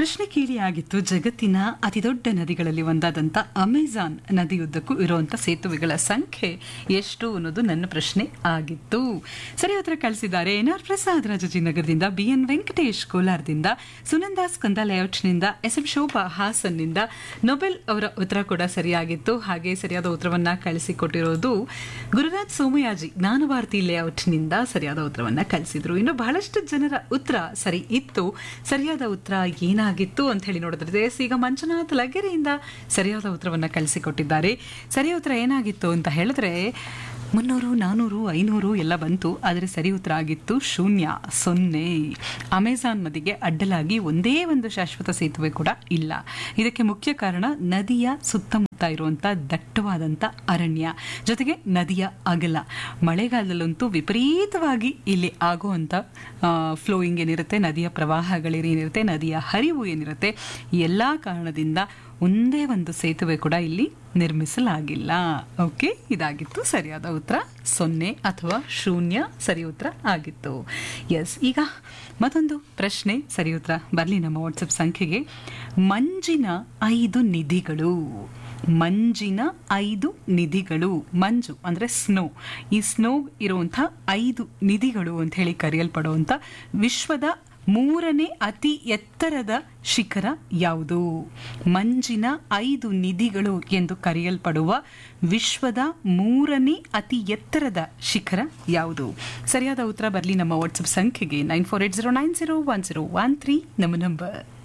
ಪ್ರಶ್ನೆ ಕೇಳಿ ಆಗಿತ್ತು ಜಗತ್ತಿನ ಅತಿ ದೊಡ್ಡ ನದಿಗಳಲ್ಲಿ ಒಂದಾದಂಥ ಅಮೆಜಾನ್ ನದಿಯುದ್ದಕ್ಕೂ ಇರುವಂಥ ಸೇತುವೆಗಳ ಸಂಖ್ಯೆ ಎಷ್ಟು ಅನ್ನೋದು ನನ್ನ ಪ್ರಶ್ನೆ ಆಗಿತ್ತು ಸರಿ ಉತ್ತರ ಕಳಿಸಿದ್ದಾರೆ ಎನ್ ಆರ್ ಪ್ರಸಾದ್ ರಾಜಾಜಿನಗರದಿಂದ ಬಿ ಎನ್ ವೆಂಕಟೇಶ್ ಕೋಲಾರದಿಂದ ಸುನಂದಾ ಸ್ಕಂದ ಲೇಔಟ್ನಿಂದ ಎಸ್ ಎಂ ಶೋಭಾ ಹಾಸನ್ನಿಂದ ನೊಬೆಲ್ ಅವರ ಉತ್ತರ ಕೂಡ ಸರಿಯಾಗಿತ್ತು ಹಾಗೆ ಸರಿಯಾದ ಉತ್ತರವನ್ನ ಕಳಿಸಿಕೊಟ್ಟಿರೋದು ಗುರುರಾಜ್ ಸೋಮಯಾಜಿ ಜ್ಞಾನಭಾರತಿ ಲೇಔಟ್ನಿಂದ ಸರಿಯಾದ ಉತ್ತರವನ್ನ ಕಳಿಸಿದ್ರು ಇನ್ನು ಬಹಳಷ್ಟು ಜನರ ಉತ್ತರ ಸರಿ ಇತ್ತು ಸರಿಯಾದ ಉತ್ತರ ಏನಾಗಿತ್ತು ಅಂತ ಹೇಳಿ ನೋಡಿದ್ರೆ ಎಸ್ ಈಗ ಮಂಜುನಾಥ್ ಲಗೆರೆಯಿಂದ ಸರಿಯಾದ ಉತ್ತರವನ್ನ ಕಳಿಸಿಕೊಟ್ಟಿದ್ದಾರೆ ಸರಿಯಾದ ಉತ್ತರ ಏನಾಗಿತ್ತು ಅಂತ ಹೇಳಿದ್ರೆ ಮುನ್ನೂರು ನಾನೂರು ಐನೂರು ಎಲ್ಲ ಬಂತು ಆದರೆ ಸರಿ ಉತ್ತರ ಆಗಿತ್ತು ಶೂನ್ಯ ಸೊನ್ನೆ ಅಮೆಜಾನ್ ನದಿಗೆ ಅಡ್ಡಲಾಗಿ ಒಂದೇ ಒಂದು ಶಾಶ್ವತ ಸೇತುವೆ ಕೂಡ ಇಲ್ಲ ಇದಕ್ಕೆ ಮುಖ್ಯ ಕಾರಣ ನದಿಯ ಸುತ್ತಮುತ್ತ ಇರುವಂತ ದಟ್ಟವಾದಂಥ ಅರಣ್ಯ ಜೊತೆಗೆ ನದಿಯ ಅಗಲ ಮಳೆಗಾಲದಲ್ಲಂತೂ ವಿಪರೀತವಾಗಿ ಇಲ್ಲಿ ಆಗುವಂಥ ಫ್ಲೋಯಿಂಗ್ ಏನಿರುತ್ತೆ ನದಿಯ ಪ್ರವಾಹಗಳೇನಿರುತ್ತೆ ನದಿಯ ಹರಿವು ಏನಿರುತ್ತೆ ಈ ಎಲ್ಲ ಕಾರಣದಿಂದ ಒಂದೇ ಒಂದು ಸೇತುವೆ ಕೂಡ ಇಲ್ಲಿ ನಿರ್ಮಿಸಲಾಗಿಲ್ಲ ಓಕೆ ಇದಾಗಿತ್ತು ಸರಿಯಾದ ಉತ್ತರ ಸೊನ್ನೆ ಅಥವಾ ಶೂನ್ಯ ಸರಿ ಉತ್ತರ ಆಗಿತ್ತು ಎಸ್ ಈಗ ಮತ್ತೊಂದು ಪ್ರಶ್ನೆ ಸರಿ ಉತ್ತರ ಬರಲಿ ನಮ್ಮ ವಾಟ್ಸಪ್ ಸಂಖ್ಯೆಗೆ ಮಂಜಿನ ಐದು ನಿಧಿಗಳು ಮಂಜಿನ ಐದು ನಿಧಿಗಳು ಮಂಜು ಅಂದರೆ ಸ್ನೋ ಈ ಸ್ನೋ ಇರುವಂಥ ಐದು ನಿಧಿಗಳು ಅಂತ ಹೇಳಿ ಕರೆಯಲ್ಪಡುವಂಥ ವಿಶ್ವದ ಮೂರನೇ ಅತಿ ಎತ್ತರದ ಶಿಖರ ಯಾವುದು ಮಂಜಿನ ಐದು ನಿಧಿಗಳು ಎಂದು ಕರೆಯಲ್ಪಡುವ ವಿಶ್ವದ ಮೂರನೇ ಅತಿ ಎತ್ತರದ ಶಿಖರ ಯಾವುದು ಸರಿಯಾದ ಉತ್ತರ ಬರಲಿ ನಮ್ಮ ವಾಟ್ಸಪ್ ಸಂಖ್ಯೆಗೆ nine four eight zero nine zero one zero one three ನಮ್ಮ ನಂಬರ್